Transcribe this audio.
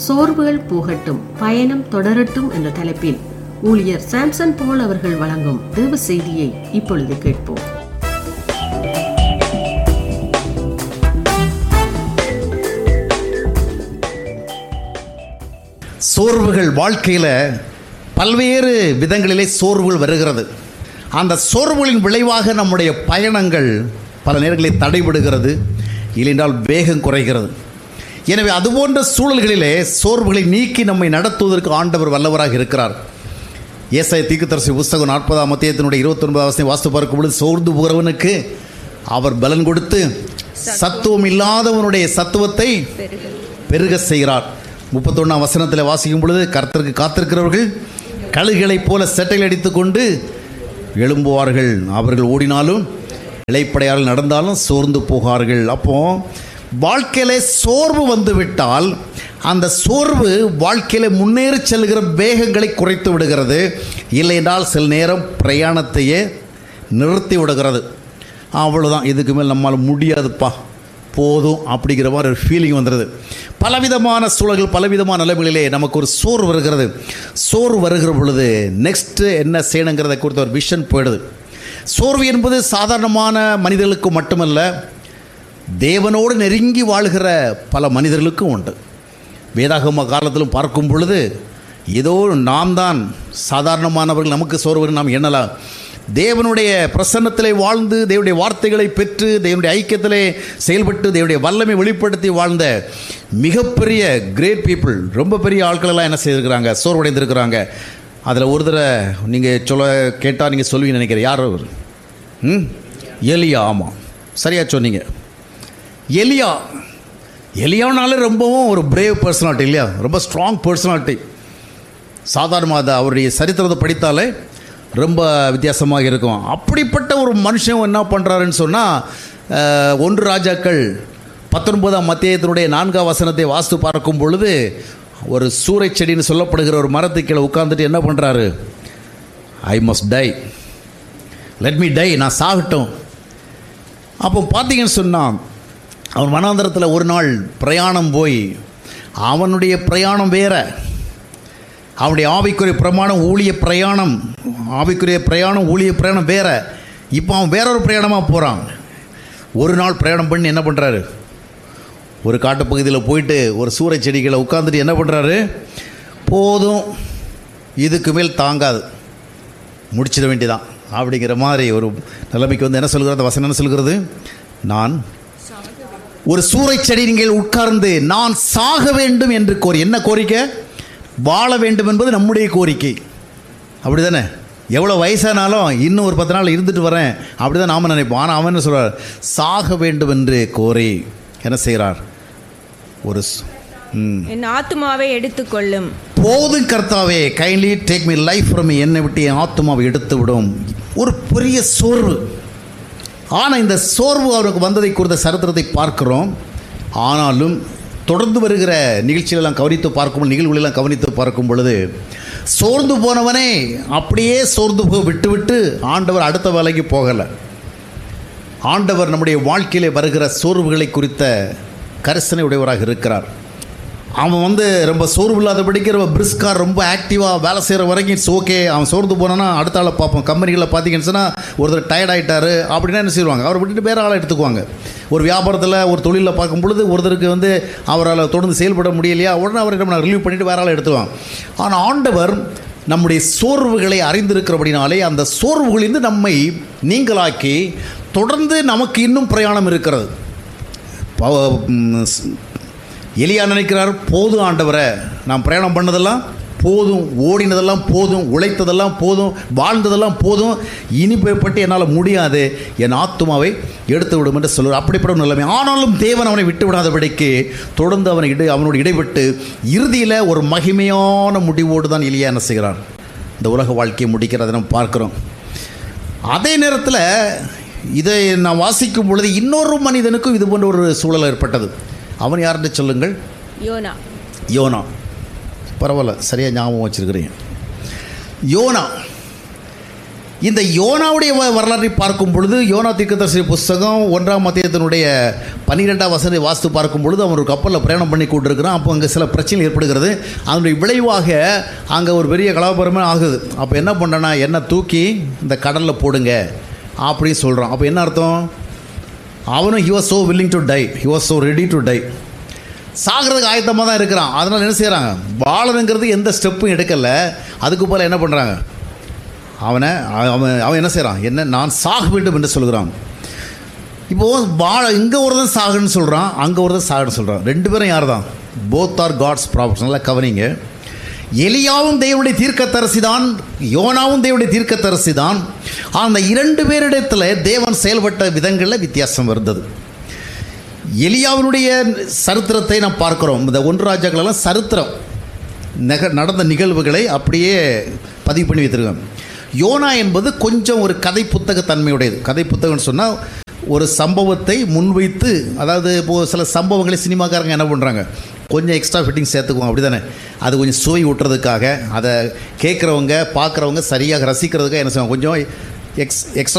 சோர்வுகள் போகட்டும் பயணம் தொடரட்டும் என்ற தலைப்பில் ஊழியர் சாம்சன் போல் அவர்கள் வழங்கும் தேவ செய்தியை இப்பொழுது கேட்போம் சோர்வுகள் வாழ்க்கையில் பல்வேறு விதங்களிலே சோர்வுகள் வருகிறது அந்த சோர்வுகளின் விளைவாக நம்முடைய பயணங்கள் பல நேரங்களில் தடைபடுகிறது இல்லைன்றால் வேகம் குறைகிறது எனவே அதுபோன்ற சூழல்களிலே சோர்வுகளை நீக்கி நம்மை நடத்துவதற்கு ஆண்டவர் வல்லவராக இருக்கிறார் ஏசாய தீக்குத்தரசி புஸ்தகம் நாற்பதாம் மத்தியத்தினுடைய இருபத்தொன்பதாம் வசனம் வாஸ்து பார்க்கும் பொழுது சோர்ந்து போகிறவனுக்கு அவர் பலன் கொடுத்து சத்துவம் இல்லாதவனுடைய சத்துவத்தை பெருக செய்கிறார் முப்பத்தொன்னாம் வசனத்தில் வாசிக்கும் பொழுது கர்த்தருக்கு காத்திருக்கிறவர்கள் கழுகுகளைப் போல செட்டைகள் அடித்துக்கொண்டு எழும்புவார்கள் அவர்கள் ஓடினாலும் இலைப்படையால் நடந்தாலும் சோர்ந்து போகார்கள் அப்போ வாழ்க்கையில சோர்வு வந்துவிட்டால் அந்த சோர்வு வாழ்க்கையில முன்னேறி செல்கிற வேகங்களை குறைத்து விடுகிறது இல்லை என்றால் சில நேரம் பிரயாணத்தையே நிறுத்தி விடுகிறது அவ்வளோதான் இதுக்கு மேல் நம்மால் முடியாதுப்பா போதும் அப்படிங்கிற மாதிரி ஒரு ஃபீலிங் வந்துடுது பலவிதமான சூழல்கள் பலவிதமான நிலைமைகளிலே நமக்கு ஒரு சோறு வருகிறது சோறு வருகிற பொழுது நெக்ஸ்ட்டு என்ன செய்யணுங்கிறத குறித்த ஒரு விஷன் போயிடுது சோர்வு என்பது சாதாரணமான மனிதர்களுக்கு மட்டுமல்ல தேவனோடு நெருங்கி வாழ்கிற பல மனிதர்களுக்கும் உண்டு வேதாகம காலத்திலும் பார்க்கும் பொழுது ஏதோ நாம் தான் சாதாரணமானவர்கள் நமக்கு சோர்வு நாம் எண்ணலாம் தேவனுடைய பிரசன்னத்திலே வாழ்ந்து தேவனுடைய வார்த்தைகளை பெற்று தேவனுடைய ஐக்கியத்திலே செயல்பட்டு தேவனுடைய வல்லமை வெளிப்படுத்தி வாழ்ந்த மிகப்பெரிய கிரேட் பீப்புள் ரொம்ப பெரிய ஆட்களெல்லாம் என்ன செய்திருக்கிறாங்க சோர்வடைந்திருக்கிறாங்க அதில் ஒரு தடவை நீங்கள் சொல்ல கேட்டால் நீங்கள் சொல்லுவீங்கன்னு நினைக்கிறேன் யார் அவர் ம் எலியா ஆமாம் சரியா சொன்னீங்க எலியா எலியானாலே ரொம்பவும் ஒரு பிரேவ் பர்சனாலிட்டி இல்லையா ரொம்ப ஸ்ட்ராங் பர்சனாலிட்டி சாதாரணமாக அதை அவருடைய சரித்திரத்தை படித்தாலே ரொம்ப வித்தியாசமாக இருக்கும் அப்படிப்பட்ட ஒரு மனுஷன் என்ன பண்ணுறாருன்னு சொன்னால் ஒன்று ராஜாக்கள் பத்தொன்பதாம் மத்தியத்தினுடைய நான்காம் வசனத்தை வாஸ்து பார்க்கும் பொழுது ஒரு சூறை செடின்னு சொல்லப்படுகிற ஒரு மரத்துக்கு கீழே உட்காந்துட்டு என்ன பண்ணுறாரு I must die let me die நான் சாகட்டும் அப்போ பார்த்தீங்கன்னு சொன்னால் அவன் வனாந்தரத்தில் ஒரு நாள் பிரயாணம் போய் அவனுடைய பிரயாணம் வேற அவனுடைய ஆவிக்குரிய பிரமாணம் ஊழிய பிரயாணம் ஆவிக்குரிய பிரயாணம் ஊழிய பிரயாணம் வேற இப்போ அவன் வேற ஒரு பிரயாணமாக போகிறான் ஒரு நாள் பிரயாணம் பண்ணி என்ன பண்ணுறாரு ஒரு காட்டுப்பகுதியில் போயிட்டு ஒரு சூறை செடிகளை உட்காந்துட்டு என்ன பண்ணுறாரு போதும் இதுக்கு மேல் தாங்காது முடிச்சிட வேண்டியதான் அப்படிங்கிற மாதிரி ஒரு நிலைமைக்கு வந்து என்ன சொல்கிறது அந்த வசனம் என்ன சொல்கிறது நான் ஒரு சூறை செடி நீங்கள் உட்கார்ந்து நான் சாக வேண்டும் என்று கோரி என்ன கோரிக்கை வாழ வேண்டும் என்பது நம்முடைய கோரிக்கை அப்படி தானே எவ்வளோ வயசானாலும் இன்னும் ஒரு பத்து நாள் இருந்துட்டு வரேன் அப்படி தான் நாம் நினைப்போம் ஆனால் அவன் என்ன சொல்கிறார் சாக வேண்டும் என்று கோரி என்ன செய்கிறார் ஒரு ஸ்- ம் என் ஆத்துமாவை எடுத்துக்கொள்ளும் போதும் கர்த்தாவே kindly take me life from என்னை விட்டு என் ஆத்மாவை எடுத்து விடும் ஒரு பெரிய சோர்வு ஆனால் இந்த சோர்வு அவருக்கு வந்ததை குறித்த சரித்திரத்தை பார்க்கிறோம் ஆனாலும் தொடர்ந்து வருகிற நிகழ்ச்சிகளெல்லாம் கவனித்து பார்க்கும் நிகழ்வுகளெல்லாம் கவனித்து பார்க்கும் பொழுது சோர்ந்து போனவனே அப்படியே சோர்ந்து போக விட்டு விட்டு ஆண்டவர் அடுத்த வேலைக்கு போகலை ஆண்டவர் நம்முடைய வாழ்க்கையிலே வருகிற சோர்வுகளை குறித்த கரிசனை உடையவராக இருக்கிறார் அவன் வந்து ரொம்ப சோர்வு இல்லாதபடிக்கு ரொம்ப பிரிஸ்கார் ரொம்ப ஆக்டிவாக வேலை செய்கிற வரைக்கும் இட்ஸ் ஓகே அவன் சோர்ந்து போனான்னா அடுத்த ஆளை பார்ப்போம் கம்பெனிகளில் பார்த்தீங்கன்னு சொன்னால் ஒருத்தர் டயர்ட் ஆகிட்டாரு அப்படின்னா என்ன செய்வாங்க அவரை விட்டுட்டு வேறு ஆளை எடுத்துக்குவாங்க ஒரு வியாபாரத்தில் ஒரு தொழிலில் பார்க்கும் பொழுது ஒருத்தருக்கு வந்து அவரால் தொடர்ந்து செயல்பட முடியலையா உடனே அவரை நம்ம ரிலீவ் பண்ணிவிட்டு வேற ஆளை எடுத்துவாங்க ஆனால் ஆண்டவர் நம்முடைய சோர்வுகளை அறிந்திருக்கிறபடினாலே அந்த சோர்வுகளிலிருந்து நம்மை நீங்களாக்கி தொடர்ந்து நமக்கு இன்னும் பிரயாணம் இருக்கிறது பவ- ம், ஸ்- எலியா நினைக்கிறார் போதும் ஆண்டவரை நான் பிரயாணம் பண்ணதெல்லாம் போதும் ஓடினதெல்லாம் போதும் உழைத்ததெல்லாம் போதும் வாழ்ந்ததெல்லாம் போதும் இனிப்பட்டு என்னால் முடியாது என் ஆத்துமாவை எடுத்து விடும் என்று சொல்லுவார் அப்படிப்பட்ட ஒரு நிலைமை ஆனாலும் தேவன் அவனை விட்டு விடாதபடிக்கு தொடர்ந்து அவனை இடை அவனோடு இடைப்பட்டு இறுதியில் ஒரு மகிமையான முடிவோடு தான் எலியா என்ன செய்கிறார் இந்த உலக வாழ்க்கையை முடிக்கிறதை நம்ம பார்க்குறோம் அதே நேரத்தில் இதை நான் வாசிக்கும் பொழுது இன்னொரு மனிதனுக்கும் இது போன்ற ஒரு சூழல் ஏற்பட்டது அவன் யாருன்னு சொல்லுங்கள் யோனா யோனா பரவாயில்ல சரியாக ஞாபகம் வச்சுருக்கிறீங்க யோனா இந்த யோனாவுடைய வ- வரலாற்றை பார்க்கும் பொழுது யோனா தீர்க்கதரிசி புஸ்தகம் ஒன்றாம் மத்தியத்தினுடைய பன்னிரெண்டாம் வசதி வாஸ்து பார்க்கும் பொழுது அவன் ஒரு கப்பலில் பிரயாணம் பண்ணி கொண்டிருக்கிறான் அப்போ அங்கே சில பிரச்சனை ஏற்படுகிறது அதனுடைய விளைவாக அங்கே ஒரு பெரிய கலாபரமே ஆகுது அப்போ என்ன பண்ணுறேன்னா என்ன தூக்கி இந்த கடலில் போடுங்க அப்படின்னு சொல்கிறான் அப்போ என்ன அர்த்தம் அவனும் he was so willing to die he was so ready to die சாகிறதுக்கு ஆயத்தமாக தான் இருக்கிறான் அதனால் என்ன செய்கிறாங்க வாழணுங்கிறது எந்த ஸ்டெப்பும் எடுக்கலை அதுக்கு போல என்ன பண்ணுறாங்க அவனை அவன் அவன் என்ன செய்கிறான் என்ன நான் சாக வேண்டும் என்று சொல்கிறான் இப்போது வாழ இங்கே ஒருத்தன் சாகுன்னு சொல்கிறான் அங்கே ஒருத்தன் சாகுன்னு சொல்கிறான் ரெண்டு பேரும் யார் தான் போத் ஆர் காட்ஸ் ப்ராப்ஸ் நல்லா கவனிங்க எலியாவும் தேவனுடைய தீர்க்கத்தரசி தான் யோனாவும் தேவனுடைய தீர்க்கத்தரசி தான் அந்த இரண்டு பேரிடத்தில் தேவன் செயல்பட்ட விதங்களில் வித்தியாசம் இருந்தது எலியாவினுடைய சரித்திரத்தை நாம் பார்க்கிறோம் இந்த ஒன்று ராஜாக்களெல்லாம் சரித்திரம் நக நடந்த நிகழ்வுகளை அப்படியே பதிவு பண்ணி வைத்திருக்காங்க யோனா என்பது கொஞ்சம் ஒரு கதை புத்தக தன்மையுடையது கதை புத்தகம்னு சொன்னால் ஒரு சம்பவத்தை முன்வைத்து அதாவது இப்போது சில சம்பவங்களை சினிமாக்காரங்க என்ன பண்ணுறாங்க கொஞ்சம் எக்ஸ்ட்ரா ஃபிட்டிங் சேர்த்துக்குவோம் அப்படி தானே அது கொஞ்சம் சுவை ஊட்டுறதுக்காக அதை கேட்குறவங்க பார்க்குறவங்க சரியாக ரசிக்கிறதுக்காக என்ன செய்வாங்க கொஞ்சம் எக்ஸ் எக்ஸ்ட்ரா